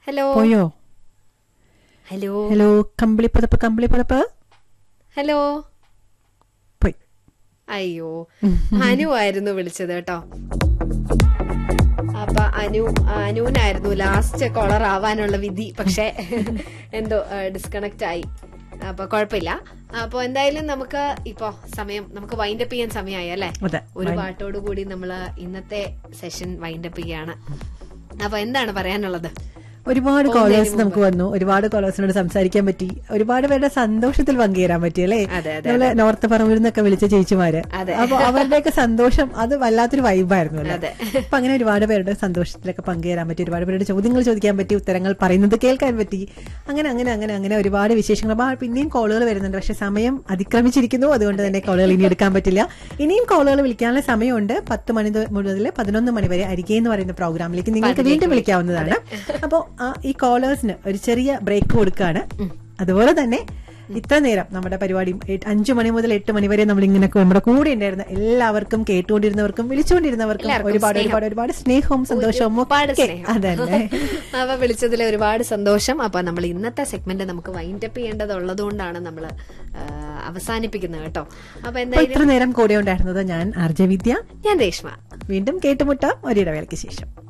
Hello പോയോ hello hello കമ്പിളിപ്പതപ്പ് കമ്പിളിപ്പതപ്പ് ഹലോ പോയി അയ്യോ അനു ആയിരുന്നു വിളിച്ചത് കേട്ടോ അപ്പൊ അനു അനുവിനായിരുന്നു ലാസ്റ്റ് കോളർ ആവാനുള്ള വിധി പക്ഷെ എന്തോ ഡിസ്കണക്ട് ആയി അപ്പൊ കുഴപ്പമില്ല അപ്പൊ എന്തായാലും നമുക്ക് ഇപ്പൊ സമയം നമുക്ക് വൈൻഡപ്പ് ചെയ്യാൻ സമയമായി അല്ലേ അതെ ഒരു പാട്ടോട് കൂടി നമ്മള് ഇന്നത്തെ സെഷൻ വൈൻഡപ്പ് ചെയ്യാണ് അപ്പൊ എന്താണ് പറയാനുള്ളത് ഒരുപാട് കോളേഴ്സ് നമുക്ക് വന്നു ഒരുപാട് കോളേഴ്സിനോട് സംസാരിക്കാൻ പറ്റി ഒരുപാട് പേരുടെ സന്തോഷത്തിൽ പങ്കുചേരാൻ പറ്റി അല്ലേ അതെ, അതെ, നമ്മള് നോർത്ത് പറമ്പിൽ നിന്നൊക്കെ വിളിച്ച ചേച്ചിമാര് അതെ. അപ്പൊ അവരുടെയൊക്കെ സന്തോഷം അത് വല്ലാത്തൊരു വൈബായിരുന്നു അല്ലേ അതെ. അപ്പൊ അങ്ങനെ ഒരുപാട് പേരുടെ സന്തോഷത്തിലൊക്കെ പങ്കുചേരാൻ പറ്റി ഒരുപാട് പേരുടെ ചോദ്യങ്ങൾ ചോദിക്കാൻ പറ്റി ഉത്തരങ്ങൾ പറയുന്നത് കേൾക്കാൻ പറ്റി അങ്ങനെ അങ്ങനെ അങ്ങനെ അങ്ങനെ ഒരുപാട് വിശേഷങ്ങൾ അപ്പൊ പിന്നെയും കോളുകൾ വരുന്നുണ്ട് പക്ഷെ സമയം അതിക്രമിച്ചിരിക്കുന്നു അതുകൊണ്ട് തന്നെ കോളുകൾ ഇനി എടുക്കാൻ പറ്റില്ല ഇനിയും കോളുകൾ വിളിക്കാനുള്ള സമയമുണ്ട് പത്ത് മണി തൊ- മുതൽ പതിനൊന്ന് മണി വരെ അരികെ എന്ന് പറയുന്ന പ്രോഗ്രാമിലേക്ക് നിങ്ങൾക്ക് വീണ്ടും വിളിക്കാവുന്നതാണ് അപ്പോൾ ഈ കോളേഴ്സിന് ഒരു ചെറിയ ബ്രേക്ക് കൊടുക്കുകയാണ് അതുപോലെ തന്നെ ഇത്ര നേരം നമ്മുടെ പരിപാടി എട്ട്- അഞ്ചു മണി മുതൽ എട്ട് മണി വരെ നമ്മൾ ഇങ്ങനെ നമ്മുടെ കൂടെ ഉണ്ടായിരുന്ന എല്ലാവർക്കും കേട്ടുകൊണ്ടിരുന്നവർക്കും വിളിച്ചുകൊണ്ടിരുന്നവർക്കും എല്ലാവർക്കും ഒരുപാട് ഒരുപാട് ഒരുപാട് സ്നേഹവും സന്തോഷവും ഒരുപാട് ഒക്കെ സ്നേഹം. അതന്നെ അപ്പൊ വിളിച്ചതിൽ ഒരുപാട് സന്തോഷം അപ്പൊ നമ്മൾ ഇന്നത്തെ സെഗ്മെന്റ് നമുക്ക് വൈൻഡപ്പ് ചെയ്യേണ്ടതുള്ളത് കൊണ്ടാണ് നമ്മൾ അവസാനിപ്പിക്കുന്നത് കേട്ടോ അപ്പൊ അപ്പൊ എന്തായാലും ഇത്ര നേരം കൂടെ ഉണ്ടായിരുന്നത് ഞാൻ ആർജ വിദ്യ ഞാൻ രേഷ്മ വീണ്ടും കേട്ടുമുട്ടാം ഒരിടവേളയ്ക്ക് ശേഷം